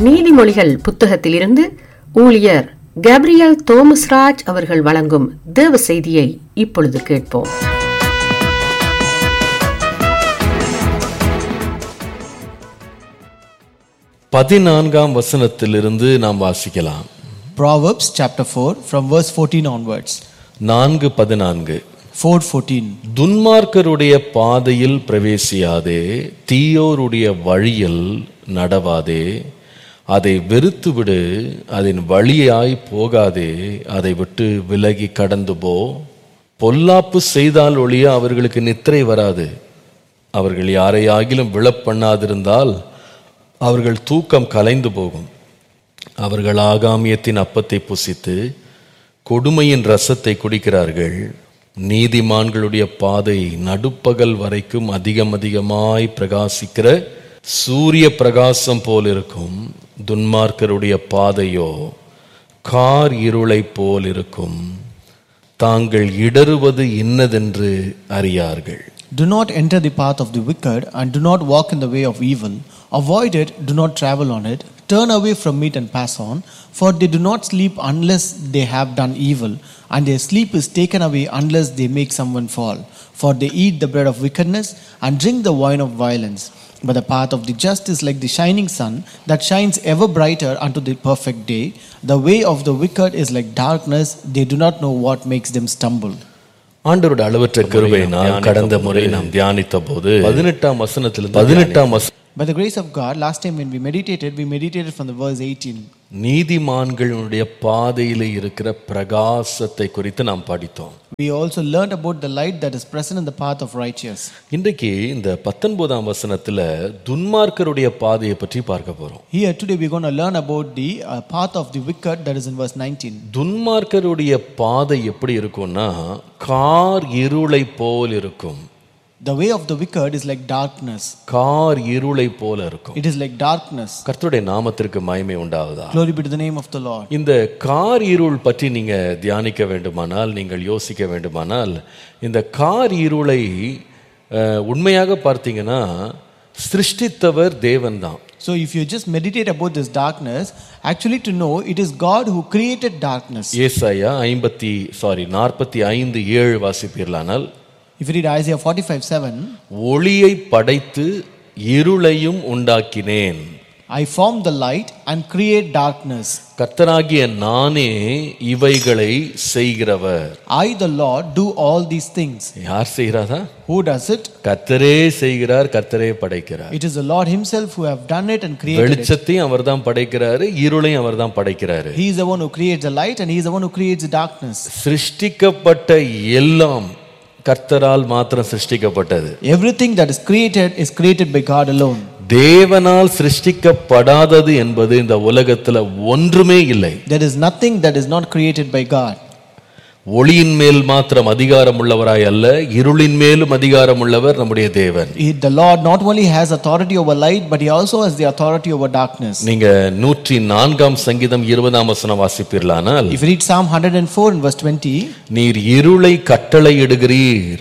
நீதிமொழிகள் புத்தகத்திலிருந்து ஊழியர் கேப்ரியல் தோமஸ்ராஜ் அவர்கள் வழங்கும் தேவ செய்தியை இப்பொழுது கேட்போம் பதினான்காம் வசனத்திலிருந்து நாம் வாசிக்கலாம் Proverbs chapter 4 from verse 14 onwards. நான்கு பதினான்கு 414. துன்மார்க்கருடைய பாதையில் பிரவேசியாதே தீயோருடைய வழியில் நடவாதே அதை வெறுத்துவிடு அதன் வழியாய் போகாதே அதை விட்டு விலகி கடந்து போ பொல்லாப்பு செய்தால் ஒழிய அவர்களுக்கு நித்திரை வராது அவர்கள் யாரையாகிலும் விழப்பண்ணாதிருந்தால் அவர்கள் தூக்கம் கலைந்து போகும் அவர்கள் ஆகாமியத்தின் அப்பத்தை புசித்து கொடுமையின் ரசத்தை குடிக்கிறார்கள் நீதிமான்களுடைய பாதை நடுப்பகல் வரைக்கும் அதிகம் அதிகமாய் பிரகாசிக்கிற சூரிய பிரகாசம் போல் இருக்கும் துன்மார்க்கருடைய பாதையோ கார் இருளைப் போல் இருக்கும் தாங்கள் இடறுவது இன்னதென்று அறியார்கள் Do not enter the path of the wicked, and do not walk in the way of evil. Avoid it, do not travel on it. Turn away from it and pass on, for they do not sleep unless they have done evil, and their sleep is taken away unless they make someone fall. For they eat the bread of wickedness and drink the wine of violence. But the path of the just is like the shining sun that shines ever brighter unto the perfect day. The way of the wicked is like darkness, they do not know what makes them stumble. ஆண்டவரோட அளவற்ற கிருபை நாம் கடந்த முறை நாம் தியானித்த போது பதினெட்டாம் வசனத்தில் பதினெட்டாம் வசனம் By the grace of God, last time when we meditated, we meditated from the verse 18. நீதிமான்களுடைய பாதையிலே இருக்கிற பிரகாசத்தை குறித்து நாம் படித்தோம் We also learned about the light that is present in the path of righteous. இன்றைக்கு இந்த பத்தொன்பதாம் வசனத்துல துன்மார்க்கருடைய பாதையை பற்றி பார்க்க போறோம் Here today we're going to learn about the uh, path of the wicked that is in verse 19. துன்மார்க்கருடைய பாதை எப்படி இருக்கும்னா கார் இருளை போல் இருக்கும் The way of the wicked is like darkness. கார் இருளை போல இருக்கும் It is like darkness. கர்த்தருடைய நாமத்திற்கு மகிமை உண்டாவதா Glory be to the name of the Lord. இந்த கார் இருள் பற்றி நீங்க தியானிக்க வேண்டுமானால் நீங்கள் யோசிக்க வேண்டுமானால் இந்த கார் இருளை அஹ், உண்மையாக பார்த்தீங்கன்னா சிருஷ்டித்தவர் தேவன்தான் So if you just meditate about this darkness, actually to know it is God who created darkness. ஏசாயா ஐம்பத்தி சாரி நாற்பத்தி ஐந்து ஏழு வாசிப்பீர்களானால் If you read Isaiah 45 7, ஒளியை படைத்து இருளையும் உண்டாக்கினேன் I formed the light and create darkness. கர்த்தராகிய நானே இவைகளை செய்கிறவர் I, the Lord, do all these things. யார் செய்கிறாரா Who does it? கர்த்தரே செய்கிறார் கர்த்தரே படைக்கிறார் It is the Lord Himself who have done it and created it. வெளிச்சத்தையும் அவர்தான் படைக்கிறாரு இருளையும் அவர்தான் படைக்கிறாரு He is the one who creates the light and He is the one who creates the darkness. சிருஷ்டிக்கப்பட்ட எல்லாம் கர்த்தரால் மாத்திரம் சிருஷ்டிக்கப்பட்டது Everything that is created is created by God alone. தேவனால் சிருஷ்டிக்கப்படாதது என்பது இந்த உலகத்துல ஒன்றுமே இல்லை There is nothing that is not created by God. ஒளியின் மேல் மாத்திரம் அதிகாரம் உள்ளவராய் அல்ல இருளின் மேலும் அதிகாரம் உள்ளவர் நம்முடைய தேவன் He, the Lord not only has authority over light, but He also has the authority over darkness. நீங்க நூற்றி நான்காம் சங்கீதம் இருபதாம் வசனம் வாசிப்பீர்களானால் If you read Psalm 104 in verse 20, நீர் இருளை கட்டளையிடுகிறீர்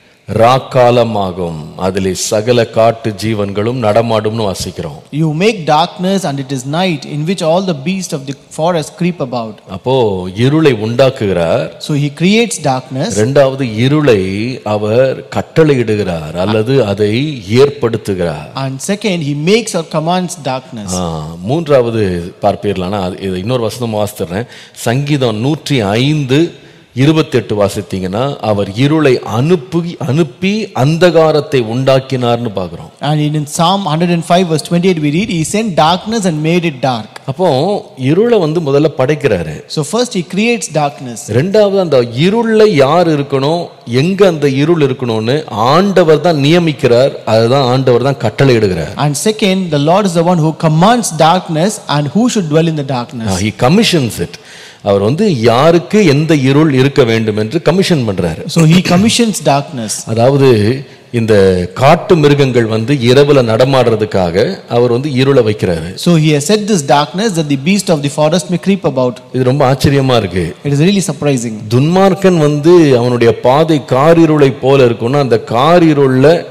ராக்காலமாகும் அதிலே சகல காட்டு ஜீவன்களும் நடமாடும்னு வாசிக்கிறோம் you make darkness and it is night in which all the beasts of the forest creep about. அப்போ இருளை உண்டாக்குகிறார் So He creates darkness. இரண்டாவது இருளை அவர் கட்டளையிடுகிறார் அல்லது அதை ஏற்படுத்துகிறார் And second, He makes or commands darkness. ஆ, மூன்றாவது பார்ப்பீர்களானா அது- இது இன்னொரு வசனம் வாசித்துறேன் சங்கீதம் நூற்றி ஐந்து இருபத்தெட்டு வாசித்தீங்கன்னா அவர் இருளை அனுப்பி அனுப்பி அந்தகாரத்தை உண்டாக்கினார்னு பார்க்குறோம் And in Psalm 105 verse 28 we read, He sent darkness and made it dark. அப்போ இருளை வந்து முதல்ல படைக்கிறாரு So first He creates darkness. ரெண்டாவது அந்த இருள்ல யார் இருக்கணும் எங்க அந்த இருள் இருக்கணும்னு ஆண்டவர் தான் நியமிக்கிறார் அதுதான் ஆண்டவர் தான் கட்டளையிடுகிறார் And second, the Lord is the one who commands darkness and who should dwell in the darkness. He commissions it அவர் வந்து யாருக்கு எந்த இருள் இருக்க வேண்டும் என்று கமிஷன் பண்றாரு So He commissions darkness. அதாவது இந்த காட்டு மிருகங்கள் வந்து இரவுல நடமாடுறதுக்காக அவர் வந்து இருளை வைக்கிறாரு So He has set this darkness that the beast of the forest may creep about. இது ரொம்ப ஆச்சரியமா இருக்கு It is really surprising. துன்மார்க்கன் வந்து அவனுடைய பாதை காரிருளை போல இருக்கும்னா அந்த காரிருள்ல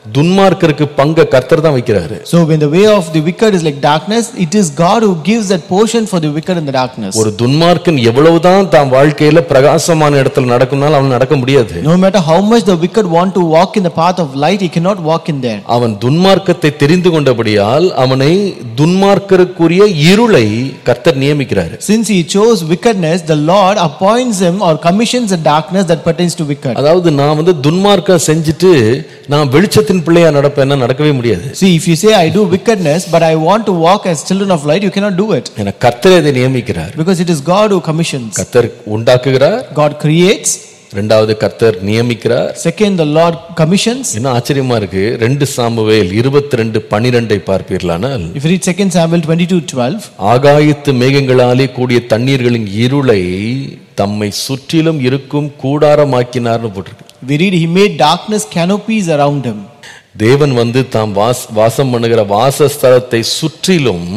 துன்மார்க்கருக்கு பங்க கர்த்தர் தான் வைக்கிறாரு So when the way of the wicked is like darkness, it is God who gives that portion for the wicked in the darkness. ஒரு துன்மார்க்கன் எவ்வளவுதான் தான் வாழ்க்கையில பிரகாசமான இடத்துல நடக்கும்னாலும் அவன் நடக்க முடியாது No matter how much the wicked want to walk in the path of light, he cannot walk in there. அவன் துன்மார்க்கத்தை தெரிந்து கொண்டபடியால் அவனை துன்மார்க்கருக்குரிய இருளை கர்த்தர் நியமிக்கிறாரு Since he chose wickedness, the Lord appoints him or commissions the darkness that pertains to wicked. அதாவது நான் வந்து துன்மார்க்கம் செஞ்சுட்டு நான் வெளிச்சத்தின் பிள்ளையா நடப்பேன்னா நடக்கவே முடியாது See, if you say, I do wickedness, but I want to walk as children of light, you cannot do it. என கர்த்தர் அதை நியமிக்கிறார் Because it is God who commissions. கர்த்தர் உண்டாக்குகிறார் God creates. இரண்டாவது கர்த்தர் நியமிக்கிறார் Second, the Lord commissions. என்ன ஆச்சரியமா இருக்கு ரெண்டு சாமுவேல் இருபத்தி ரெண்டு பனிரெண்டை பார்ப்பீர்களானால் If you read 2 Samuel 22 12, ஆகாயத்து மேகங்களாலே கூடிய தண்ணீர்களின் இருளை தம்மை சுற்றிலும் இருக்கும் கூடாரமாக்கினார்னு போட்டிருக்கு we read, He made darkness canopies around him. தேவன் வந்து தாம் வாஸ் வாசம் பண்ணுகிற வாசஸ்தலத்தை சுற்றிலும்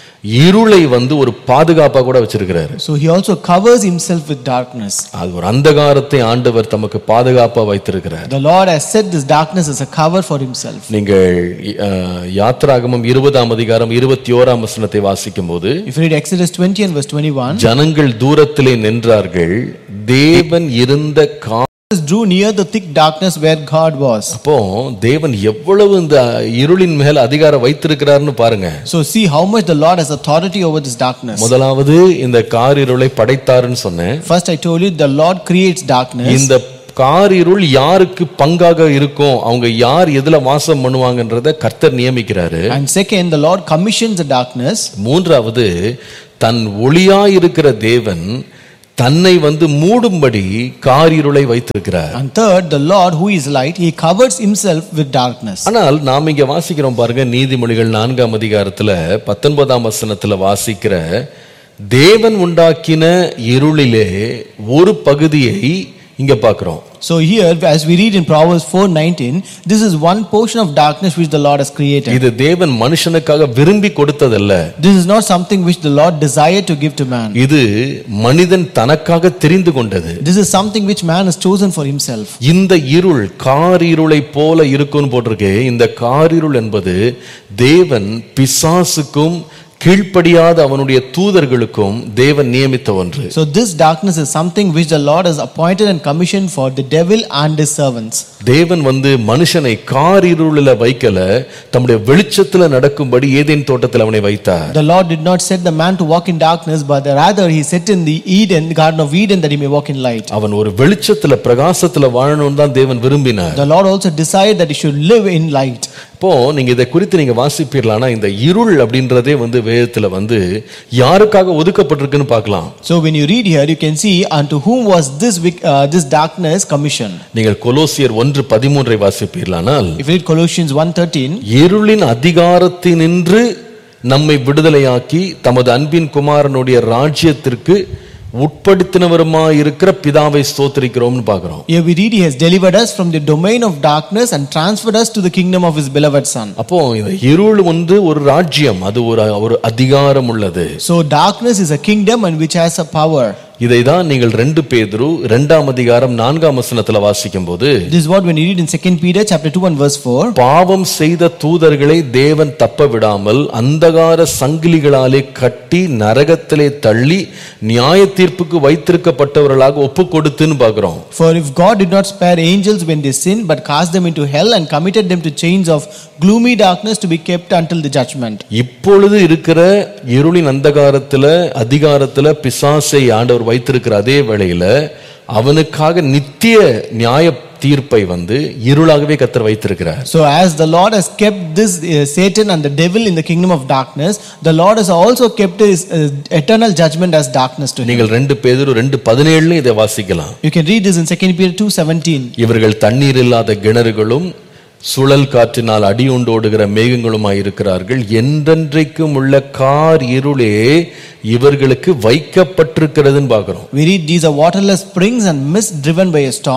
இருளை வந்து ஒரு பாதுகாப்பா கூட வச்சிருக்கிறாரு So He also covers Himself with darkness. அது ஒரு அந்தகாரத்தை ஆண்டவர் தமக்கு பாதுகாப்பா வைத்திருக்கிறார் The Lord has set this darkness as a cover for Himself. நீங்கள் அஹ், யாத்திராகமம் இருபதாம் அதிகாரம் இருபத்தி ஓராம் வசனத்தை வாசிக்கும் போது If you read Exodus 20 and verse 21, ஜனங்கள் தூரத்திலே நின்றார்கள் தேவன் இருந்த கா Jesus drew near the thick darkness where God was. அப்போ தேவன் எவ்வளவு இந்த இருளின் மேல் அதிகாரம் வைத்திருக்கிறார்னு பாருங்க So see how much the Lord has authority over this darkness. முதலாவது இந்த காரிருளை படைத்தாருன்னு சொன்னேன் First, I told you the Lord creates darkness. இந்த காரிருள் யாருக்கு பங்காக இருக்கும் அவங்க யார் எதுல வாசம் பண்ணுவாங்கன்றத கர்த்தர் நியமிக்கிறாரு And second, the Lord commissions the darkness. மூன்றாவது தன் ஒளியாயிருக்கிற தேவன் தன்னை வந்து மூடும்படி காரிருளை வைத்திருக்கிறார் And third, the Lord who is light, he covers himself with darkness. ஆனால் நாம் இங்க வாசிக்கிறோம் பாருங்க நீதிமொழிகள் நான்காம் அதிகாரத்துல பத்தொன்பதாம் வசனத்துல வாசிக்கிற தேவன் உண்டாக்கின இருளிலே ஒரு பகுதியை இங்க பார்க்கிறோம் So here, as we read in Proverbs 4:19, this is one portion of darkness which the Lord has created. இது தேவன் மனுஷனுக்காக விரும்பி கொடுத்ததல்ல This is not something which the Lord desired to give to man. இது மனிதன் தனக்காக தெரிந்து கொண்டது This is something which man has chosen for himself. இந்த இருள் காரிருளை போல இருக்குன்னு போட்டிருக்கு இந்த காரிருள் என்பது தேவன் பிசாசுக்கும் கீழ்ப்படியாத அவனுடைய தூதர்களுக்கும் தேவன் நியமித்த ஒன்று So this darkness is something which the Lord has appointed and commissioned for the devil and his servants. தேவன் வந்து மனுஷனை காரிருளில் வைக்கல தம்முடைய வெளிச்சத்துல நடக்கும்படி ஏதேன் தோட்டத்தில் அவனை வைத்தார் The Lord did not set the man to walk in darkness, but rather he set in the Eden, Garden of Eden, that he may walk in light. அவன் ஒரு வெளிச்சத்துல பிரகாசத்துல வாழணும்னு தான் தேவன் விரும்பினார் The Lord also decided that he should live in light. இப்போ நீங்க இதை குறித்து நீங்க வாசிப்பீர்களானா இந்த இருள் அப்படின்றதே வந்து வேதத்துல வந்து யாருக்காக ஒதுக்கப்பட்டிருக்குன்னு பார்க்கலாம் So when you read here, you can see unto whom was this wick- uh, this darkness commissioned. நீங்கள் கொலோசியர் ஒன்று பதிமூன்றை வாசிப்பீர்களானால் If you read Colossians 1:13, இருளின் அதிகாரத்தினின்று நம்மை விடுதலையாக்கி தமது அன்பின் குமாரனுடைய ராஜ்யத்திற்கு உட்படுத்தினவருமாய் இருக்கிற பிதாவை ஸ்தோத்திரிக்கிறோம்னு பார்க்கிறோம் here we read he has delivered us from the domain of darkness and transferred us to the kingdom of his beloved son. அப்போ இந்த இருள் வந்து ஒரு ராஜ்யம் அது ஒரு ஒரு அதிகாரம் உள்ளது So darkness is a kingdom and which has a power. இதை தான் நீங்கள் ரெண்டு பேதுரு இரண்டாம் அதிகாரம் நான்காம் வசனத்துல வாசிக்கும் போது This is what when you read in 2 Peter chapter 2 and verse 4. பாவம் செய்த தூதர்களை தேவன் தப்ப விடாமல் அந்தகார சங்கிலிகளாலே கட்டி நரகத்திலே தள்ளி நியாய தீர்ப்புக்கு வைத்திருக்கப்பட்டவர்களாக ஒப்பு கொடுத்துன்னு பார்க்கிறோம் For if God did not spare angels when they sinned, but cast them into hell and committed them to chains of gloomy darkness to be kept until the judgment. இப்பொழுது இருக்கிற இருளின் அந்தகாரத்துல அதிகாரத்துல பிசாசை ஆண்டவர் வைத்திருக்கிற அதே வேளையில அவனுக்காக நித்திய நியாய தீர்ப்பை வந்து இருளாகவே கத்தர் வைத்திருக்கிறார் So, as the Lord has kept this uh, Satan and the devil in the kingdom of darkness, the Lord has also kept his uh, eternal judgment as darkness to him. நீங்கள் ரெண்டு பேரும் ரெண்டு பதினேழுல இதை வாசிக்கலாம் You can read this in 2 Peter 2:17. இவர்கள் தண்ணீர் இல்லாத கிணறுகளும் சுழல் காற்றினால் அடியுண்டோடுகிற மேகங்களுமாய் இருக்கிறார்கள் என்றென்றைக்கும் உள்ள கார் இருளே இவர்களுக்கு வைக்கப்பட்டிருக்கிறதுன்னு பார்க்கிறோம் We read these are waterless springs and mist driven by a storm,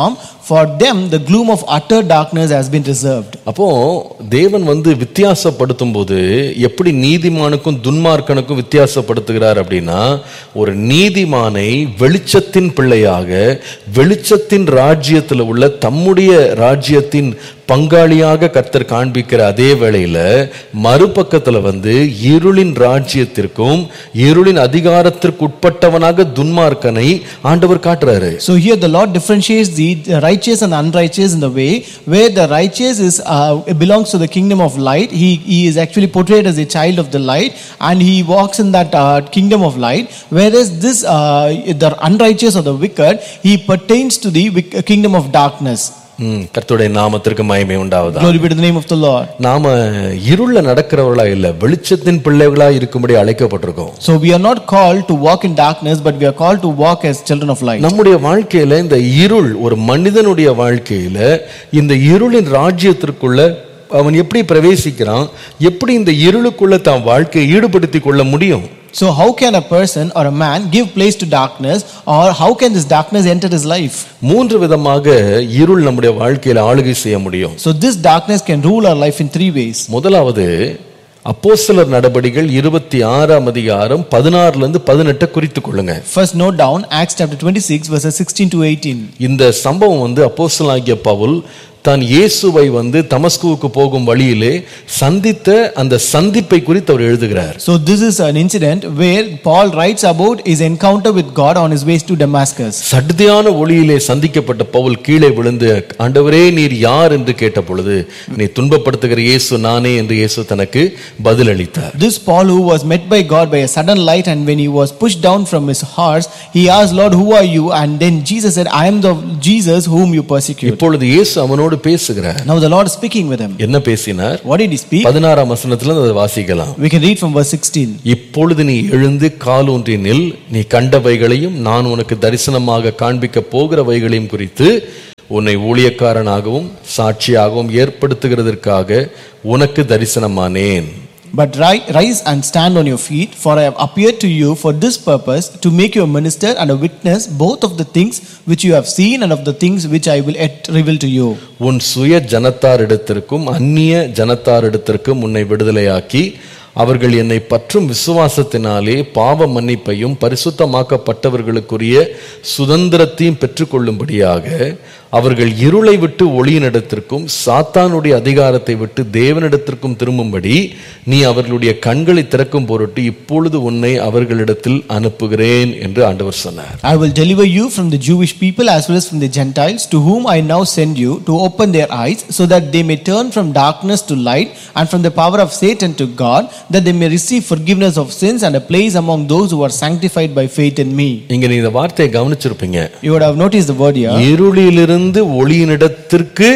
For them, the gloom of utter darkness has been reserved. அப்போ தேவன் வந்து வித்தியாசப்படுத்தும் போது எப்படி நீதிமானுக்கும் துன்மார்க்கனுக்கும் வித்தியாசப்படுத்துகிறார் அப்படின்னா ஒரு நீதிமானை வெளிச்சத்தின் பிள்ளையாக வெளிச்சத்தின் ராஜ்யத்தில் உள்ள தம்முடைய ராஜ்யத்தின் பங்காளியாக கர்த்தர் காண்பிக்கிற அதே வேளையில மறுபக்கத்துல வந்து இருளின் ராஜ்யத்திற்கும் இருளின் அதிகாரத்திற்கு உட்பட்டவனாக துன்மார்க்கனை ஆண்டவர் காட்டுறாரு So here the Lord differentiates the righteous and unrighteous in the way where the righteous is uh, belongs to the kingdom of light. He, he is actually portrayed as a child of the light and he walks in that uh, kingdom of light. Whereas this uh, the unrighteous or the wicked, he pertains to the wick- kingdom of darkness. ம், கர்த்தருடைய நாமத்திற்கு மகிமை உண்டாவதா Glory be to the name of the Lord. நாம இருள்ல நடக்கிறவர்களா இல்ல வெளிச்சத்தின் பிள்ளைகளா இருக்கும்படி அழைக்கப்பட்டிருக்கோம் So we are not called to walk in darkness, but we are called to walk as children of light. நம்முடைய வாழ்க்கையில இந்த இருள் ஒரு மனிதனுடைய வாழ்க்கையில இந்த இருளின் ராஜ்யத்திற்குள்ள அவன் எப்படி பிரவேசிக்கிறான் எப்படி இந்த இருளுக்குள்ள தான் வாழ்க்கையை ஈடுபடுத்திக் கொள்ள முடியும் So how can a person or a man give place to darkness, or how can this darkness enter his life? மூன்று விதமாக இருள் நம்முடைய வாழ்க்கையில ஆளுகை செய்ய முடியும் So this darkness can rule our life in three ways. முதலாவது அப்போஸ்தலர் நடபடிகள் இருபத்தி ஆறாம் அதிகாரம் பதினாறுல இருந்து பதினெட்டை குறித்துக் கொள்ளுங்க First note down Acts chapter 26 verses 16 to 18. இந்த சம்பவம் வந்து அப்போஸ்தலனாகிய பவுல் தான் இயேசுவை வந்து தமஸ்குவுக்கு போகும் வழியிலே சந்தித்த அந்த சந்திப்பை குறித்து அவர் எழுதுகிறார் So this is an incident where Paul writes about his encounter with God on his way to Damascus. சடுதியான ஒளியிலே சந்திக்கப்பட்ட பவுல் கீழே விழுந்து ஆண்டவரே நீர் யார் என்று கேட்ட பொழுது நீ துன்பப்படுத்துகிற இயேசு நானே என்று இயேசு தனக்கு பதிலளித்தார் This Paul who was met by God by a sudden light and when he was pushed down from his horse, he asked, Lord, who are you? And then Jesus said, I am the Jesus whom you persecute. இப்பொழுது இயேசு அவனோடு பேசுகிறார் Now the Lord is speaking with him. என்ன பேசினார் What did he speak? பதினாறாம் வசனத்துல இருந்து அதை வாசிக்கலாம் We can read from verse 16. இப்பொழுது நீ எழுந்து காலூன்றி நில் நீ கண்டவைகளையும் நான் உனக்கு தரிசனமாக காண்பிக்க போகிறவைகளையும் குறித்து உன்னை ஊழியக்காரனாகவும் சாட்சியாகவும் ஏற்படுத்துகிறதற்காக உனக்கு தரிசனமானேன் But ri- rise and stand on your feet, for I have appeared to you for this purpose, to make you a minister and a witness both of the things which you have seen and of the things which I will yet reveal to you. உன் சுய ஜனத்தாரிடத்திற்கும் அந்நிய ஜனத்தாரிடத்திற்கும் உன்னை விடுதலையாக்கி அவர்கள் என்னை பற்றும் விசுவாசத்தினாலே பாவ மன்னிப்பையும் பரிசுத்தமாக்கப்பட்டவர்களுக்குரிய சுதந்திரத்தையும் பெற்றுக்கொள்ளும்படியாக அவர்கள் இருளை விட்டு ஒளியினிடத்திற்கும் சாத்தானுடைய அதிகாரத்தை விட்டு தேவனிடத்திற்கும் திரும்பும்படி நீ அவர்களுடைய கண்களை திறக்கும் பொருட்டு இப்பொழுது உன்னை அவர்களிடத்தில் அனுப்புகிறேன் என்று ஆண்டவர் சொன்னார் I will deliver you from the Jewish people as well as from the Gentiles, to whom I now send you, to open their eyes, so that they may turn from darkness to light, and from the power of Satan to God, that they may receive forgiveness of sins and a place among those who are sanctified by faith in me. இங்க நீ இந்த வார்த்தையை கவனிச்சிருப்பீங்க You would have noticed the word here. இருளிலிருந்து ஒளியினிடத்திற்கு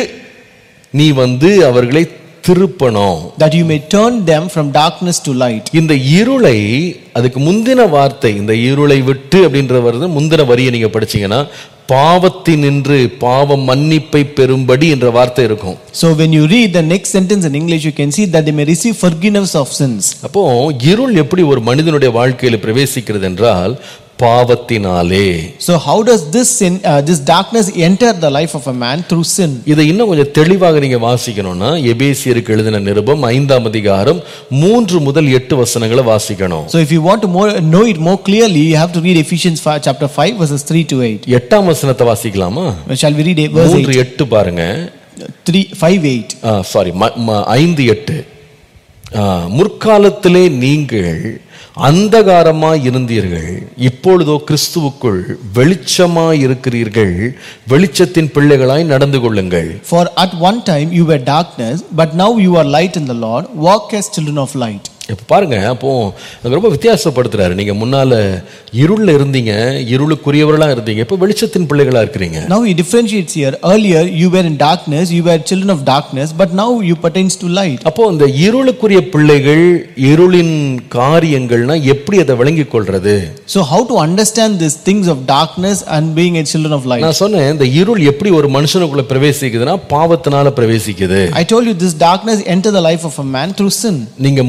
நீ வந்து அவர்களை திருப்பணும் that you may turn them from darkness to light. இந்த இருளை அதுக்கு முந்தின வார்த்தை இந்த இருளை விட்டு அப்படின்ற வருது முந்தின வரியை நீங்க படிச்சீங்கன்னா பாவத்தினின்று பாவ மன்னிப்பை பெறும்படி என்ற வார்த்தை இருக்கும் So when you read the next sentence in English, you can see that they may receive forgiveness of sins. அப்போ இருள் எப்படி ஒரு மனிதனுடைய வாழ்க்கையில பிரவேசிக்கிறது என்றால் பாவத்தினாலே So how does this sin, uh, this darkness enter the life of a man through sin? இதை இன்னும் கொஞ்சம் தெளிவாக நீங்க வாசிக்கணும்னா எபேசியருக்கு எழுதின நிருபம் ஐந்தாம் அதிகாரம் மூன்று முதல் எட்டு வசனங்களை வாசிக்கணும் So if you want to more, know it more clearly, you have to read Ephesians 5, chapter 5 verses 3 to 8. எட்டாம் வசனத்தை வாசிக்கலாமா Well, Shall we read it? verse மூன்று 8? எட்டு பாருங்க 3, 5, 8. சாரி ஐந்து எட்டு ஆ, முற்காலத்திலே நீங்கள் அந்தகாரமாய் இருந்தீர்கள் இப்பொழுதோ கிறிஸ்துவுக்குள் வெளிச்சமாய் இருக்கிறீர்கள் வெளிச்சத்தின் பிள்ளைகளாய் நடந்து கொள்ளுங்கள் For at one time you were darkness, but now you are light in the Lord. Walk as children of light. இப்ப பாருங்க அப்போ அது ரொம்ப வித்தியாசப்படுத்துறாரு நீங்க முன்னால இருள்ல இருந்தீங்க இருளுக்குரியவர்களா இருந்தீங்க இப்ப வெளிச்சத்தின் பிள்ளைகளா இருக்கிறீங்க Now he differentiates here. Earlier you were in darkness, you were children of darkness, but now you pertains to light. அப்போ இந்த இருளுக்குரிய பிள்ளைகள் இருளின் காரியங்கள்னா எப்படி அதை விளங்கிக் கொள்றது So how to understand these things of darkness and being a children of light? நான் சொன்னேன் இந்த இருள் எப்படி ஒரு மனுஷனுக்குள்ள பிரவேசிக்குதுன்னா பாவத்தினால பிரவேசிக்குது I told you this darkness enter the life of a man through sin. நீங்க மூன்றாம்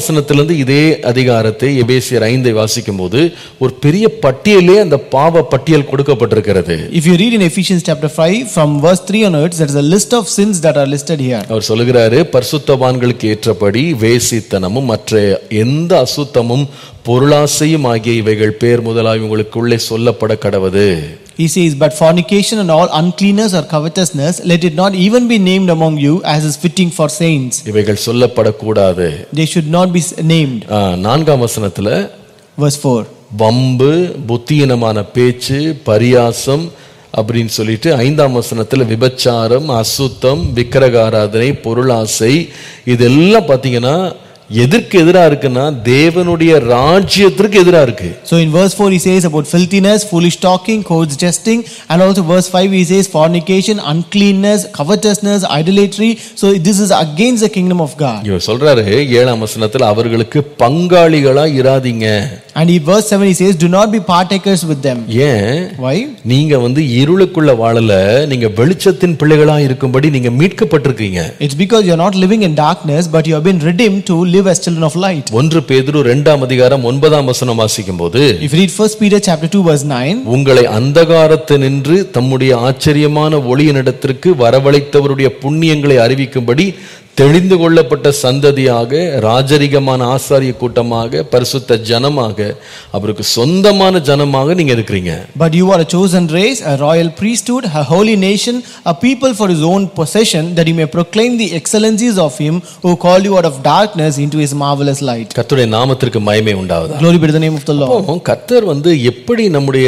வசனத்திலிருந்து இதே அதிகாரத்தை எபேசியர் ஐந்தை வாசிக்கும் போது ஒரு பெரிய பட்டியலே அந்த பாவ பட்டியல் கொடுக்கப்பட்டிருக்கிறது If you read in Ephesians chapter 5, from verse 3 onwards, there is a list of sins that are listed here. அவர் சொல்லுகிறாரு பரிசுத்தவான்களுக்கு ஏற்றபடி வேசித்தனமும் மற்ற எந்த அசுத்தமும் பொருளாசையும் ஆகிய இவைகள் பேர் முதலாய் உங்களுக்குள்ளே சொல்லப்பட கடவது He says, But fornication and all uncleanness or covetousness, let it not even be named among you as is fitting for saints. இவைகள் சொல்லப்படக்கூடாது They should not be s- named. ஆ, நான்காம் வசனத்துல Verse 4. வம்பு புத்தியீனமான பேச்சு பரியாசம் அப்படின்னு சொல்லிட்டு ஐந்தாம் வசனத்துல விபச்சாரம் அசுத்தம் விக்கிரகாராதனை பொருளாசை இதெல்லாம் பாத்தீங்கன்னா எதற்கு எதிரா இருக்குன்னா தேவனுடைய ராஜ்யத்திற்கு எதிரா இருக்கு So in verse 4, he says about filthiness, foolish talking, coarse jesting, and also verse 5, he says fornication, uncleanness, covetousness, idolatry. So this is against the kingdom of God. இவர் சொல்றாரு ஏழாம் வசனத்துல அவர்களுக்கு பங்காளிகளா இராதீங்க And in verse 7, he says, Do not be partakers with them. ஏன் Why? நீங்க வந்து இருளுக்குள்ள வாழல நீங்க வெளிச்சத்தின் பிள்ளைகளா இருக்கும்படி நீங்க மீட்கப்பட்டிருக்கீங்க It's because you're not living in darkness, but you have been redeemed to live as children of light. ஒன்று பேதுரு இரண்டாம் அதிகாரம் ஒன்பதாம் வசனம் வாசிக்கும் போது If you read 1 Peter chapter 2, verse 9, உங்களை அந்தகாரத்தினின்று தம்முடைய ஆச்சரியமான ஒளியினிடத்திற்கு வரவழைத்தவருடைய புண்ணியங்களை அறிவிக்கும்படி தெளிந்து கொள்ளப்பட்ட சந்ததியாக ராஜரிகமான ஆசாரிய கூட்டமாக பரிசுத்த ஜனமாக அவருக்கு சொந்தமான ஜனமாக நீங்க இருக்கிறீங்க But you are a chosen race, a royal priesthood, a holy nation, a people for his own possession, that you may proclaim the excellencies of him who called you out of darkness into his marvelous light. கர்த்தருடைய நாமத்திற்கு மகிமை உண்டாவதா Glory be to the name of the Lord. அப்போ கர்த்தர் வந்து எப்படி நம்முடைய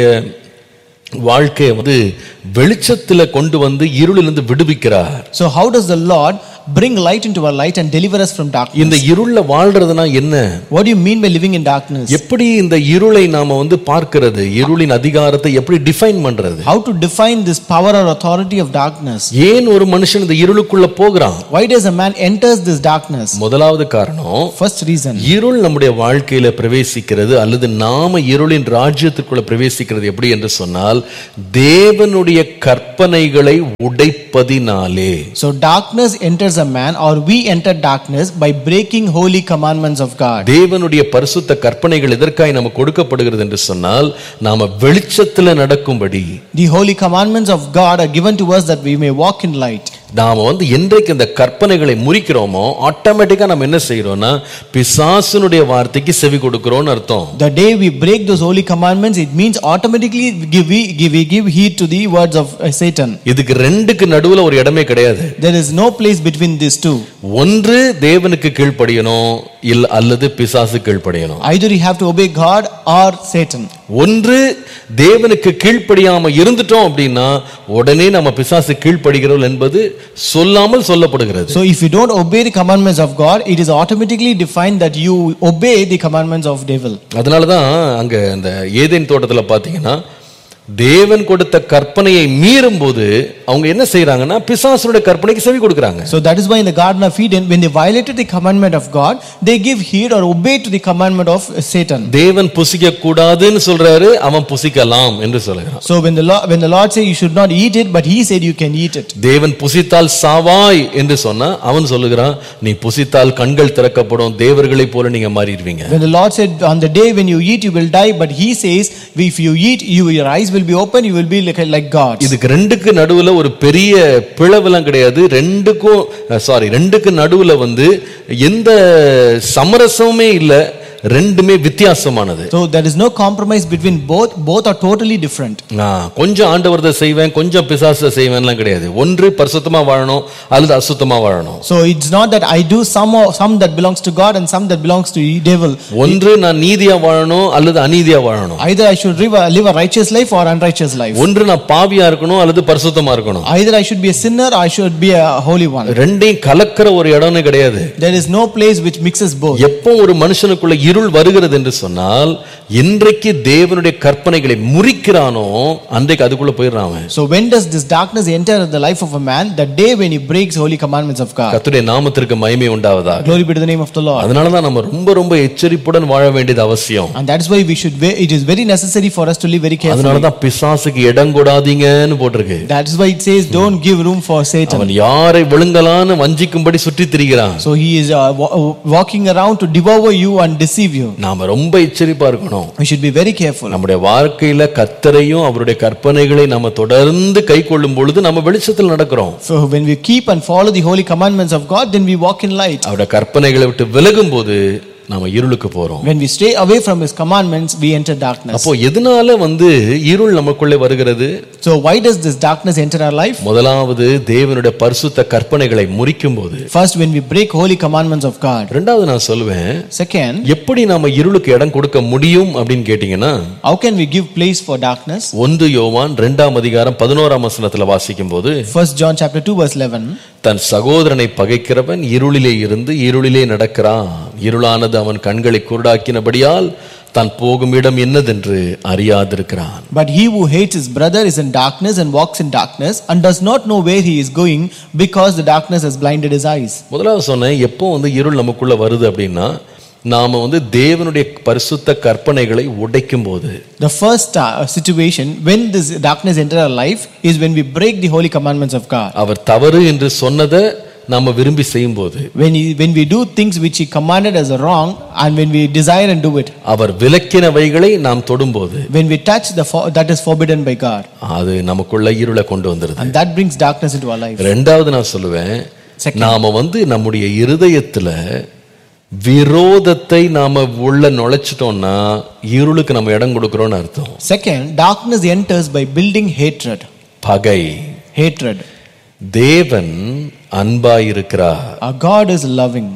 வாழ்க்கையை வந்து வெளிச்சத்துல கொண்டு வந்து இருளிலிருந்து விடுவிக்கிறார் So, how does the Lord bring light into our light and deliver us from darkness? இந்த இருள்ல வாழ்றதுனா என்ன What do you mean by living in darkness? எப்படி இந்த இருளை நாம வந்து பார்க்கிறது இருளின் அதிகாரத்தை எப்படி டிஃபைன் பண்றது How to define this power or authority of darkness? ஏன் ஒரு மனுஷன் இந்த இருளுக்குள்ள போகிறான் Why does a man enters this darkness? முதலாவது காரணம் First reason. இருள் நம்முடைய வாழ்க்கையில பிரவேசிக்கிறது அல்லது நாம இருளின் ராஜ்யத்திற்குள்ள பிரவேசிக்கிறது எப்படி என்று சொன்னால் தேவனுடைய கற்பனைகளை உடைப்பதினாலே So darkness enters a man or we enter darkness by breaking holy commandments of God. தேவனுடைய பரிசுத்த கற்பனைகள் எதற்காய் நமக்கு கொடுக்கப்படுகிறது என்று சொன்னால் நாம வெளிச்சத்துல நடக்கும்படி The holy commandments of God are given to us that we may walk in light. நாம வந்து என்றைக்கு இந்த கற்பனைகளை முறிக்கிறோமோ ஆட்டோமேட்டிக்கா நம்ம என்ன செய்யறோம்னா பிசாசுனுடைய வார்த்தைக்கு செவி கொடுக்கிறோம்னு அர்த்தம் The day we break those holy commandments, it means automatically we give, we give, we give heed to the words of uh, Satan. இதுக்கு ரெண்டுக்கு நடுவுல ஒரு இடமே கிடையாது There is no place between these two. ஒன்று தேவனுக்கு கீழ்ப்படியணும் இல்ல அல்லது பிசாசு கீழ்ப்படியணும் Either you have to obey God or Satan. ஒன்று தேவனுக்கு கீழ்ப்படியாம இருந்துட்டோம் அப்படின்னா உடனே நம்ம பிசாசு கீழ்ப்படுகிறோம் என்பது சொல்லாமல் சொல்லப்படுகிறது So if you don't obey the commandments of God, it is automatically defined that you obey the commandments of devil. அதனாலதான் அங்க அந்த ஏதேன் தோட்டத்துல பாத்தீங்கன்னா தேவன் கொடுத்த கற்பனையை மீறும் போது அவங்க என்ன செய்யறாங்கன்னா பிசாசுடைய கற்பனைக்கு செவி கொடுக்கறாங்க So that is why in the Garden of Eden, when they violated the commandment of God, they give heed or obey to the commandment of uh, Satan. தேவன் புசிக்க கூடாதுன்னு சொல்றாரு அவன் புசிக்கலாம் என்று சொல்லுகிறான் So when the Lord, when the Lord said you should not eat it, but He said you can eat it. தேவன் புசித்தால் சாவாய் என்று சொன்னா அவன் சொல்லுகிறான் நீ புசித்தால் கண்கள் திறக்கப்படும் தேவர்களைப் போல நீங்க மாறிடுவீங்க When the Lord said on the day when you eat you will die, but He says if you eat, you, your eyes will be open, you will be like, like gods. இதுக்கு ரெண்டுக்கு நடுவுல ஒரு பெரிய பிளவுலாம் கிடையாது ரெண்டுக்கும் sorry ரெண்டுக்கு நடுவுல வந்து எந்த சமரசமுமே இல்ல ரெண்டுமே வித்தியாசமானது So there is no compromise between both. Both are totally different. ஆ, கொஞ்சம் ஆண்டவரத்தை செய்வேன் கொஞ்சம் பிசாசை செய்வேன்லாம் கிடையாது ஒன்று பரிசுத்தமா வாழணும் அல்லது அசுத்தமா வாழணும் So it's not that I do some or some that belongs to God and some that belongs to the devil. ஒன்று நான் நீதியா வாழணும் அல்லது அநீதியா வாழணும் Either I should live a, live a righteous life or unrighteous life. ஒன்று நான் பாவியா இருக்கணும் அல்லது பரிசுத்தமா இருக்கணும் Either I should be a sinner or I should be a holy one. ரெண்டையும் கலக்கிற ஒரு இடம்னு கிடையாது There is no place which mixes both. எப்போ ஒரு மனுஷனுக்குள்ள இருள் வருகிறது என்று சொன்னால் என்றைக்கு தேவனுடைய கற்பனைகளை முறிக்கிறானோ அன்றைக்கு அதுக்குள்ள போயிடுறான் அவன் So when does this darkness enter the life of a man? The day when he breaks holy commandments of God. கர்த்தருடைய நாமத்திற்கு மகிமை உண்டாவதாக Glory be to the name of the Lord. அதனால தான் நம்ம ரொம்ப ரொம்ப எச்சரிப்புடன் வாழ வேண்டியது அவசியம் And that is why we should. ve- It is very necessary for us to live very carefully. அதனால தான் பிசாசுக்கு இடம் கொடாதீங்கன்னு போட்டிருக்கு That is why it says, "Don't give room for Satan." அவன் யாரை விழுங்கலான்னு வஞ்சிக்கும்படி சுற்றி திரிகிறான் So he is uh, wa- uh, walking around to devour you and deceive you. நாம ரொம்ப எச்சரிப்பா இருக்கணும் We should be very careful. நம்முடைய வாழ்க்கையில கத்தரையும் அவருடைய கற்பனைகளை நம்ம தொடர்ந்து கை கொள்ளும் பொழுது நம்ம வெளிச்சத்தில் நடக்கிறோம் So when we keep and follow the holy commandments of God, then we walk in light. அவருடைய கற்பனைகளை விட்டு விலகும் போது நாம இருளுக்கு போறோம் When we stray away from His commandments, we enter darkness. அப்போ எதனால வந்து இருள் நமக்குள்ளே வருகிறது So why does this darkness enter our life? முதலாவது தேவனுடைய பரிசுத்த கற்பனைகளை முறிக்கும் போது First, when we break holy commandments of God. ரெண்டாவது நான் சொல்லுவேன் Second, எப்படி நாம இருளுக்கு இடம் கொடுக்க முடியும் அப்படின்னு கேட்டீங்கன்னா how can we give place for darkness? ஒன்று யோவான் ரெண்டாம் அதிகாரம் பதினோராம் வசனத்துல வாசிக்கும் போது First John chapter 2 verse 11. தன் சகோதரனை பகைக்கிறவன் இருளிலே இருந்து இருளிலே நடக்கிறான் இருளானது அவன் கண்களை குருடாக்கினபடியால் தான் போகும் இடம் என்னதென்று அறியாதிருக்கிறான் But he who hates his brother is in darkness and walks in darkness and does not know where he is going because the darkness has blinded his eyes. முதலாவது சொன்னேன் எப்போ வந்து இருள் நமக்குள்ள வருது அப்படின்னா நாம வந்து தேவனுடைய பரிசுத்த கற்பனைகளை உடைக்கும் போது The first uh, situation when this darkness enters our life is when we break the holy commandments of God. அவர் தவறு என்று சொன்னதை நாம விரும்பி செய்யும் போது When, he, when we do things which he commanded as wrong and when we desire and do it. அவர் விலக்கினவைகளை நாம் தொடும்போது When we touch the for, that is forbidden by God. அது நமக்குள்ள இருளை கொண்டு வந்துருது And that brings darkness into our life. ரெண்டாவது நான் சொல்லுவேன் Second. நாம வந்து நம்முடைய இருதயத்துல விரோதத்தை நாம உள்ள நுழைச்சிட்டோம்னா இருளுக்கு நம்ம இடம் கொடுக்கிறோம்னு அர்த்தம் Second, darkness enters by building hatred. பகை Hatred. தேவன் அன்பாயிருக்கிறார் Our God is loving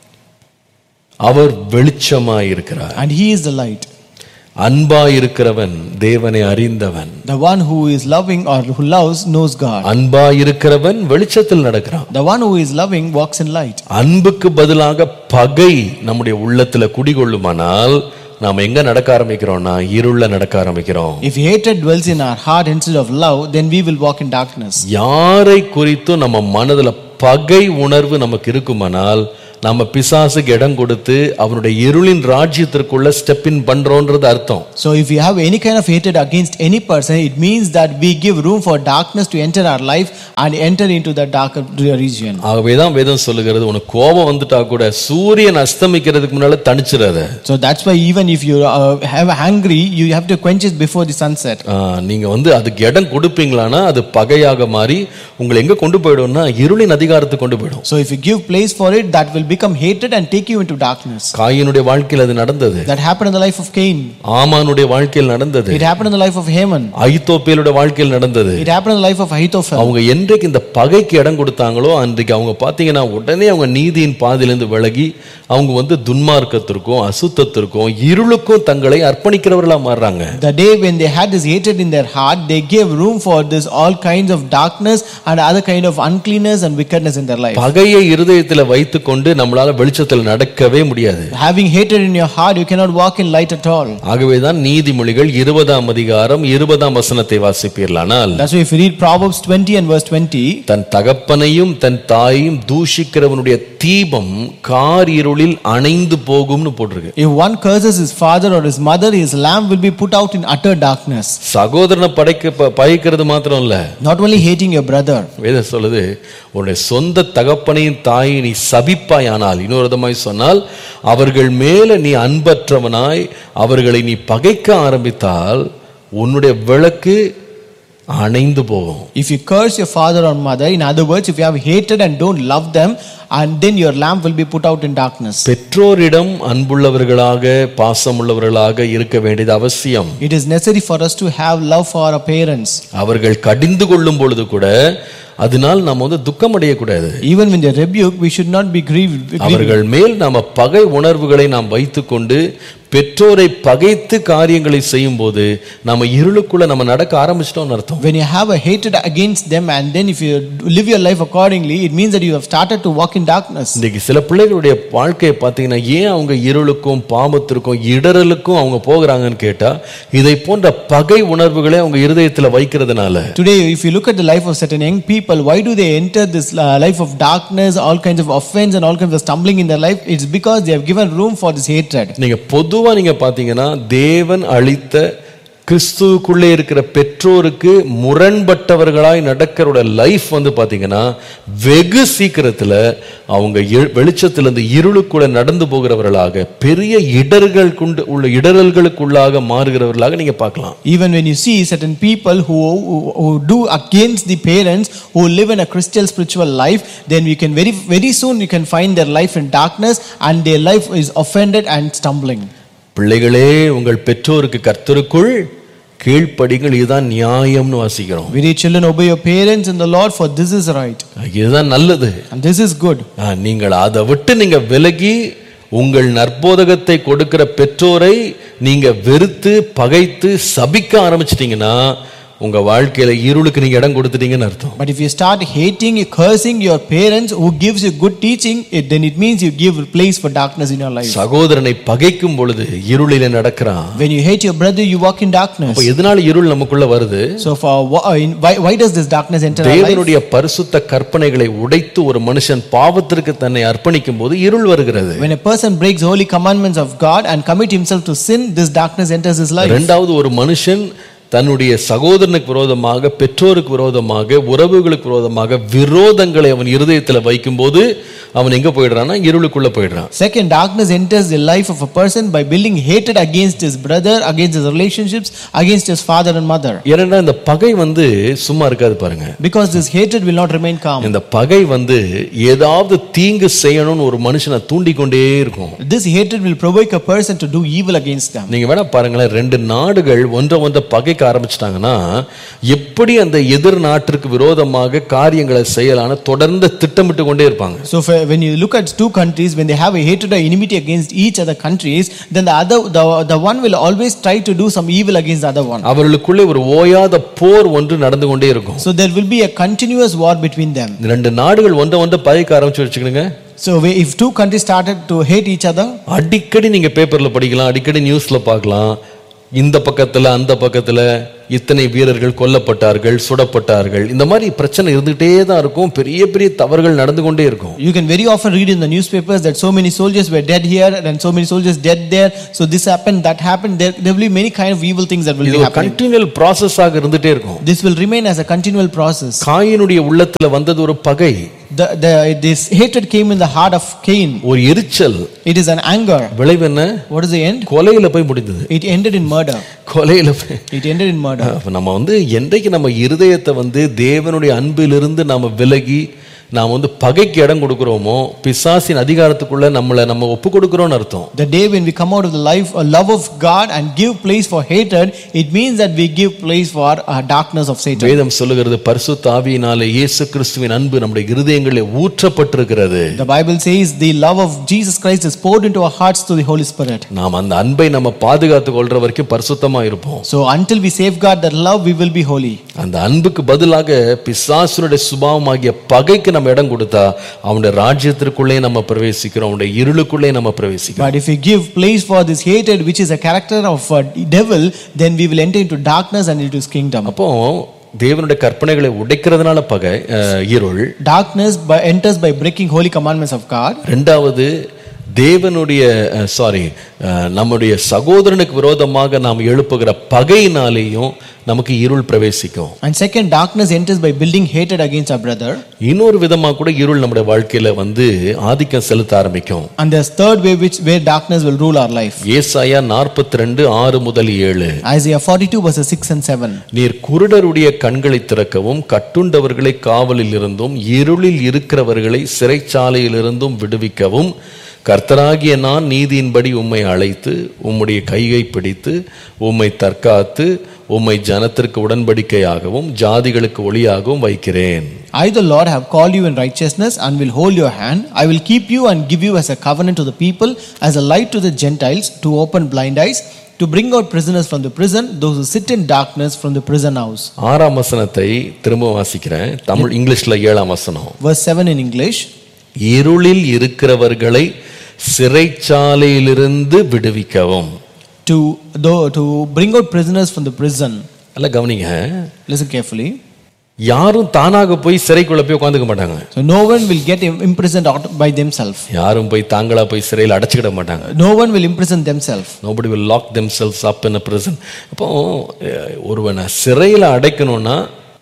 our வெளிச்சமாயிருக்கிறார் and he is the light. அன்பாயிருக்கிறவன் தேவனை அறிந்தவன் The one who is loving or who loves knows God. அன்பாயிருக்கிறவன் வெளிச்சத்தில் நடக்கிறான் The one who is loving walks in light. அன்புக்கு பதிலாக பகை நம்முடைய உள்ளத்துல குடிகொள்ளுமானால் நாம எங்க நடக்க ஆரம்பிக்கிறோம்னா இருள்ல நடக்க ஆரம்பிக்கிறோம் If hatred dwells in our heart instead of love, then we will walk in darkness. யாரை குறித்தும் நம்ம மனதுல பகை உணர்வு நமக்கு இருக்குமானால் நம்ம பிசாசுக்கு இடம் கொடுத்து அவனுடைய இருளின் ராஜ்யத்திற்குள்ள ஸ்டெப் இன் பண்றோன்றது அர்த்தம் So if we have any kind of hatred against any person, it means that we give room for darkness to enter our life and enter into the darker region. ஆகவேதான் வேதம் சொல்லுகிறது உனக்கு கோபம் வந்துட்டா கூட சூரியன் அஸ்தமிக்கிறதுக்கு முன்னால தணிச்சிடாத So that's why even if you uh, have angry, you have to quench it before the sunset. ஆ, நீங்க வந்து அதுக்கு இடம் கொடுப்பீங்களானா அது பகையாக மாறி உங்களை எங்க கொண்டு போயிடும்னா இருளின் அதிகாரத்துக்கு கொண்டு போயிடும் So if you give place for it, that will become hatred and take you into darkness. காயினுடைய வாழ்க்கையில் அது நடந்தது That happened in the life of Cain. ஆமானுடைய வாழ்க்கையில் நடந்தது It happened in the life of Haman. ஐத்தோப்பேலுடைய வாழ்க்கையில் நடந்தது It happened in the life of Ahithophel. அவங்க என்றைக்கு இந்த பகைக்கு இடம் கொடுத்தாங்களோ அன்றைக்கு அவங்க பார்த்தீங்கன்னா உடனே அவங்க நீதியின் பாதையிலிருந்து விலகி அவங்க வந்து துன்மார்க்கத்திற்கும் அசுத்தத்திற்கும் இருளுக்கும் தங்களை அர்ப்பணிக்கிறவர்களா மாறுறாங்க The day when they had this hatred in their heart, they gave room for this all kinds of darkness and other kind of uncleanness and wickedness in their life. பகையை இருதயத்தில் வைத்துக்கொண்டு நம்மளால வெளிச்சத்தில் நடக்கவே முடியாது Having hatred in your heart, you cannot walk in light at all. ஆகவேதான் நீதிமொழிகள் இருபதாம் அதிகாரம் இருபதாம் வசனத்தை வாசிப்பீர்களானால் That's why if you read Proverbs 20 and verse 20, தன் தகப்பனையும் தன் தாயையும் தூஷிக்கிறவனுடைய தீபம் கார் இருளில் அணைந்து போகும்னு போட்டிருக்கு if one curses his father or his mother, his lamp will be put out in utter darkness. சகோதரனை படைக்க ப- பகைக்கிறது மாத்திரம் இல்ல Not only hating your brother, வேதம் சொல்லுது உன்னுடைய சொந்த தகப்பனையும் தாயை நீ சபிப்பாயானால் இன்னொரு விதமாய் சொன்னால் அவர்கள் மேல நீ அன்பற்றவனாய் அவர்களை நீ பகைக்க ஆரம்பித்தால் உன்னுடைய விளக்கு அணைந்து போகும் if you curse your father or mother, in other words, if you have hated and don't love them, and then your lamp will be put out in darkness. பெற்றோரிடம் அன்புள்ளவர்களாக பாசமுள்ளவர்களாக இருக்க வேண்டியது அவசியம் It is necessary for us to have love for our parents. அவர்கள் கடிந்து கொள்ளும் பொழுது கூட அதனால் நாம் வந்து துக்கம் அடையக்கூடாது Even when they rebuke, we should not be grieved. grieved. அவர்கள் மேல் நாம பகை உணர்வுகளை நாம் வைத்துக்கொண்டு பெற்றோரை பகைத்து காரியங்களை செய்யும் போது நம்ம இருளுக்குள்ள நம்ம நடக்க ஆரம்பிச்சிட்டோம்னு அர்த்தம் When you have a hatred against them and then if you live your life accordingly, it means that you have started to walk in darkness. இன்னைக்கு சில பிள்ளைகளுடைய வாழ்க்கையை பார்த்தீங்கன்னா ஏன் அவங்க இருளுக்கும் பாவத்திற்கும் இடறலுக்கும் அவங்க போகிறாங்கன்னு கேட்டா இதை போன்ற பகை உணர்வுகளை அவங்க இருதயத்துல வைக்கிறதுனால Today, if you look at the life of certain young people, why do they enter this uh, life of darkness, all kinds of offense and all kinds of stumbling in their life? It's because they have given room for this hatred. நீங்க பொதுவா நீங்க பாத்தீங்கன்னா தேவன் அளித்த கிறிஸ்துவுக்குள்ளே இருக்கிற பெற்றோருக்கு முரண்பட்டவர்களாய் நடக்கிறோட life வந்து பாத்தீங்கன்னா வெகு சீக்கிரத்துல அவங்க இ- வெளிச்சத்திலிருந்து இருளுக்குள்ள நடந்து போகிறவர்களாக பெரிய இடர்கள் கொண்டு உள்ள இடரல்களுக்குள்ளாக மாறுகிறவர்களாக நீங்க பார்க்கலாம் Even when you see certain people who, who, who do against the parents who live in a Christian spiritual life, then we can very, very soon you can find their life in darkness and their life is offended and stumbling. பிள்ளைகளே உங்கள் பெற்றோருக்கு கர்த்தருக்குள் கீழ்ப்படிங்கள் இதுதான் நியாயம்னு வாசிக்கிறோம் We read children obey your parents in the Lord for this is right இதுதான் நல்லது and this is good. ஆ, நீங்கள் அதை விட்டு நீங்க விலகி உங்கள் நற்போதகத்தை கொடுக்கிற பெற்றோரை நீங்க வெறுத்து பகைத்து சபிக்க ஆரம்பிச்சிட்டீங்கன்னா உங்க வாழ்க்கையில இருளுக்கு நீங்க இடம் கொடுத்துட்டீங்கன்னு அர்த்தம் But if you start hating, cursing your parents who gives you good teaching, it, then it means you give place for darkness in your life. சகோதரனை பகைக்கும் பொழுது இருளில நடக்கிறான் When you hate your brother, you walk in darkness. அப்ப எதனால இருள் நமக்குள்ள வருது So for wha- uh, in- why, why does this darkness enter our life? தேவனுடைய பரிசுத்த கற்பனைகளை உடைத்து ஒரு மனுஷன் பாவத்திற்கு தன்னை அர்ப்பணிக்கும் போது இருள் வருகிறது When a person breaks holy commandments of God and commit himself to sin, this darkness enters his life. இரண்டாவது ஒரு மனுஷன் தன்னுடைய சகோதரனுக்கு விரோதமாக பெற்றோருக்கு விரோதமாக உறவுகளுக்கு விரோதமாக விரோதங்களை அவன் இருதயத்தில் வைக்கும்போது அவன் எங்க போயிடுறான்னா இருளுக்குள்ள போயிடுறான் Second, darkness enters the life of a person by building hatred against his brother, against his relationships, against his father and mother. ஏனென்றா இந்த பகை வந்து சும்மா இருக்காது பாருங்க Because this hatred will not remain calm. இந்த பகை வந்து ஏதாவது தீங்கு செய்யணும்னு ஒரு மனுஷனை தூண்டிக்கொண்டே இருக்கும் This hatred will provoke a person to do evil against them. நீங்க வேணா பாருங்களேன் ரெண்டு நாடுகள் ஒன்றை ஒன்றை பகைக்க ஆரம்பிச்சிட்டாங்கன்னா எப்படி அந்த எதிர் நாட்டிற்கு விரோதமாக காரியங்களை செய்யலான்னு தொடர்ந்து திட்டமிட்டு கொண்டே இருப்பாங்க So for, when you look at two countries, when they have a hatred or enmity against each other countries, then the other, the, the one will always try to do some evil against the other one. அவர்களுக்குள்ளே ஒரு ஓயாத போர் ஒன்று நடந்து கொண்டே இருக்கும் So there will be a continuous war between them. இந்த ரெண்டு நாடுகள் ஒன்றை ஒன்றை பகைக்க ஆரம்பிச்சு வச்சுக்கணுங்க So we- if two countries started to hate each other, அடிக்கடி நீங்க பேப்பர்ல படிக்கலாம் அடிக்கடி நியூஸ்ல பார்க்கலாம் இந்த பக்கத்துல அந்த பக்கத்துல இத்தனை வீரர்கள் கொல்லப்பட்டார்கள் சுடப்பட்டார்கள் இந்த மாதிரி பிரச்சனை இருந்துகிட்டே தான் இருக்கும் பெரிய பெரிய தவறுகள் நடந்து கொண்டே இருக்கும் you can very often read in the newspapers that so many soldiers were dead here and so many soldiers dead there. So this happened, that happened. There, there will be many kind of evil things that will இது be ஒரு happening. Continual ப்ராசஸாக இருந்துட்டே இருக்கும் This will remain as a continual process. காயினுடைய உள்ளத்துல வந்தது ஒரு பகை The, the, this hatred came in the heart of Cain. ஒரு எரிச்சல் It is an anger. விளைவு என்ன What is the end? கொலையில போய் முடிந்தது It ended in murder. கொலையில போய் It ended in murder. அப்ப நம்ம வந்து என்றைக்கு நம்ம இருதயத்தை வந்து தேவனுடைய அன்பிலிருந்து நாம விலகி நாம் வந்து பகைக்கு இடம் கொடுக்கிறோமோ பிசாசின் அதிகாரத்துக்குள்ள நம்மளை நம்ம ஒப்பு கொடுக்கிறோம்னு அர்த்தம் The day when we come out of the life, a love of God and give place for hatred, it means that we give place for uh, darkness of Satan. வேதம் சொல்லுகிறது பரிசுத்த ஆவியினாலே இயேசு கிறிஸ்துவின் அன்பு நம்முடைய இருதயங்களில் ஊற்றப்பட்டிருக்கிறது The Bible says the love of Jesus Christ is poured into our hearts through the Holy Spirit. நாம் அந்த அன்பை நம்ம பாதுகாத்து கொள்ற வரைக்கும் பரிசுத்தமா இருப்போம் So until we safeguard that love, we will be holy. அந்த அன்புக்கு பதிலாக பிசாசுனுடைய சுபாவமாகிய பகைக்கு நம்ம இடம் கொடுத்தா அவனுடைய ராஜ்யத்திற்குள்ளே நம்ம பிரவேசிக்கிறோம் அவனுடைய இருளுக்குள்ளே நம்ம பிரவேசிக்கிறோம் But if we give place for this hatred, which is a character of a devil, then we will enter into darkness and into his kingdom. அப்போ தேவனுடைய கற்பனைகளை உடைக்கிறதுனால பகை அஹ், இருள் Darkness by, enters by breaking holy commandments of God. ரெண்டாவது தேவனுடைய sorry நம்முடைய சகோதரனுக்கு விரோதமாக நாம் எழுப்புகிற பகையினாலேயும் நமக்கு இருள் பிரவேசிக்கும் And second, darkness enters by building hatred against our brother. இன்னொரு விதமா கூட இருள் நம்முடைய வாழ்க்கையில வந்து ஆதிக்கம் செலுத்த ஆரம்பிக்கும் And there's third way which where darkness will rule our life. ஏசாயா நாற்பத்தி ரெண்டு ஆறு முதல் ஏழு Isaiah 42 verses 6 and 7. நீர் குருடருடைய கண்களை திறக்கவும் கட்டுண்டவர்களை காவலில் இருந்தும் இருளில் இருக்கிறவர்களை சிறைச்சாலையில் இருந்தும் விடுவிக்கவும் கர்த்தராகிய நான் நீதியின்படி உம்மை அழைத்து உம்முடைய கையை பிடித்து உம்மை தற்காத்து உம்மை ஜனத்திற்கு உடன்படிக்கையாகவும் ஜாதிகளுக்கு ஒளியாகவும் வைக்கிறேன் I, the Lord, have called you in righteousness and will hold your hand. I will keep you and give you as a covenant to the people, as a light to the Gentiles, to open blind eyes, to bring out prisoners from the prison, those who sit in darkness from the prison house. ஆறாம் வசனத்தை திரும்ப வாசிக்கிறேன் தமிழ் இங்கிலீஷ்ல ஏழாம் வசனம் Verse 7 in English. இருளில் இருக்கிறவர்களை சிறைச்சாலையிலிருந்து விடுவிக்கவும் To, though, to bring out prisoners from the prison. நல்லா கவனிங்க Listen carefully. யாரும் தானாக போய் சிறைக்குள்ள போய் உட்காந்துக்க மாட்டாங்க So no one will get im- imprisoned out by themselves. யாரும் போய் தாங்களா போய் சிறையில் அடைச்சிக்கிட மாட்டாங்க No one will imprison themselves. Nobody will lock themselves up in a prison அப்போ அஹ், ஒருவனை சிறையில் அடைக்கணும்னா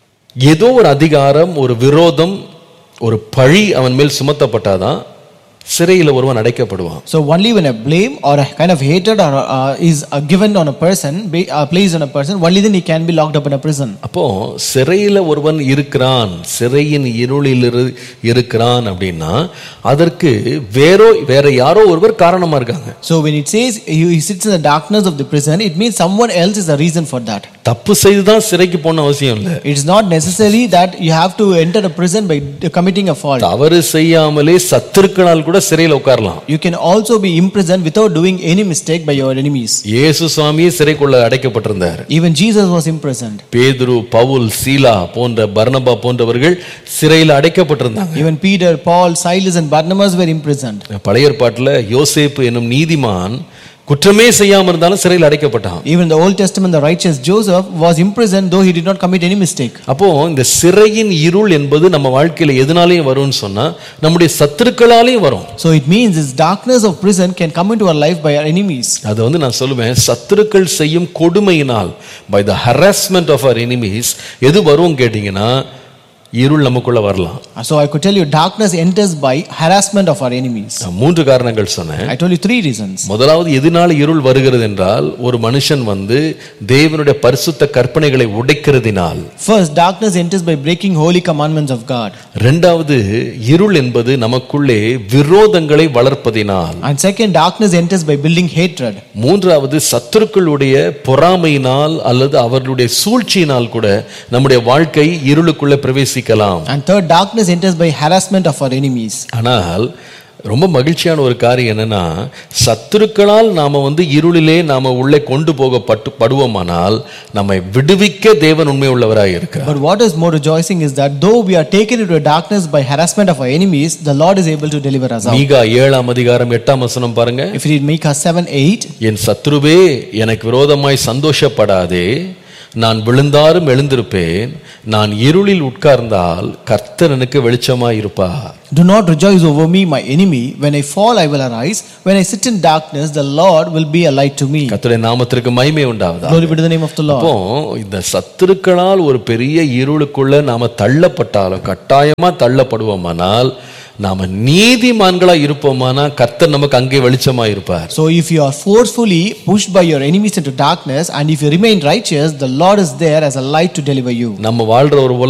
ஏதோ ஒரு அதிகாரம் ஒரு விரோதம் ஒரு பழி அவன் மேல் சுமத்தப்பட்டாதான் சிறையில் ஒருவன் அடைக்கப்படுவான் So only when a blame or a kind of hatred or uh, is uh, given on a person, ba- uh, placed on a person, only then he can be locked up in a prison. அப்போ சிறையில் ஒருவன் இருக்கிறான் சிறையின் இருளில் இரு இருக்கிறான் அப்படின்னா அதற்கு வேறோ வேற யாரோ ஒருவர் காரணமா இருக்காங்க So when it says he, he sits in the darkness of the prison, it means someone else is the reason for that. தப்பு செய்துதான் சிறைக்கு போன அவசியம் இல்லை It's not necessary that you have to enter a prison by committing a fault. தவறு செய்யாமலே சத்துருக்களால் கூட சிறையில் உட்காரலாம் You can also be imprisoned without doing any mistake by your enemies. இயேசு சுவாமியே சிறைக்குள்ள அடைக்கப்பட்டிருந்தார் Even Jesus was imprisoned. பேதுரு பவுல் சீலா போன்ற பர்னபா போன்றவர்கள் சிறையில் அடைக்கப்பட்டிருந்தாங்க Even Peter, Paul, Silas, and Barnabas were imprisoned. பழைய ஏற்பாட்டுல யோசேப்பு என்னும் நீதிமான் குற்றமே செய்யாம இருந்தாலும் சிறையில் அடைக்கப்பட்டான் Even in the Old Testament, the righteous Joseph was imprisoned though he did not commit any mistake. அப்போ இந்த சிறையின் இருள் என்பது நம்ம வாழ்க்கையில எதனாலையும் வரும்னு சொன்னா நம்முடைய சத்துருக்களாலையும் வரும் So it means this darkness of prison can come into our life by our enemies. அது வந்து நான் சொல்லுவேன் சத்துருக்கள் செய்யும் கொடுமையினால் by the harassment of our enemies எது வரும் கேட்டீங்கன்னா இருள் நமக்குள்ள வரலாம் So I could tell you, darkness enters by harassment of our enemies. நான் மூன்று காரணங்கள் சொன்னேன் I told you three reasons. முதலாவது எதனால இருள் வருகிறது என்றால் ஒரு மனுஷன் வந்து தேவனுடைய பரிசுத்த கற்பனைகளை உடைக்கிறதினால் First, darkness enters by breaking holy commandments of God. இரண்டாவது இருள் என்பது நமக்குள்ளே விரோதங்களை வளர்ப்பதினால் And second, darkness enters by building hatred. மூன்றாவது சத்துருக்களுடைய பொறாமையினால் அல்லது அவர்களுடைய சூழ்ச்சியினால் கூட நம்முடைய வாழ்க்கை இருளுக்குள்ள பிரவேசிக்கலாம் And third, darkness enters by harassment of our enemies. ஆனால் ரொம்ப மகிழ்ச்சியான ஒரு காரியம் என்னன்னா சத்துருக்களால் நாம வந்து இருளிலே நாம உள்ளே கொண்டு போகப்பட்டு படுவோமானால் நம்மை விடுவிக்க தேவன் உண்மை உள்ளவராய் இருக்கிறார் But what is more rejoicing is that though we are taken into darkness by harassment of our enemies, the Lord is able to deliver us out. மீகா ஏழாம் அதிகாரம் எட்டாம் வசனம் பாருங்க If you read Micah 7 8, என் சத்ருவே எனக்கு விரோதமாய் சந்தோஷப்படாதே நான் விழுந்தாரும் எழுந்திருப்பேன் நான் இருளில் உட்கார்ந்தால் கர்த்தர் எனக்கு வெளிச்சமாய் இருப்பார் Do not rejoice over me, my enemy. When I fall, I will arise. When I sit in darkness, the Lord will be a light to me. கர்த்தருடைய நாமத்திற்கு மகிமை உண்டாவதா Glory be to the name of the Lord. அப்போ இந்த சத்துருக்களால் ஒரு பெரிய இருளுக்குள்ள நாம தள்ளப்பட்டாலும் கட்டாயமா தள்ளப்படுவோமானால் நாம நீதிமான்களா இருப்போமானா கர்த்தர் நமக்கு அங்கே வெளிச்சமா இருப்பார் So, if you are forcefully pushed by your enemies into darkness, and if you remain righteous, the Lord is there as a light to deliver you. நம்ம வாழ்ற ஒரு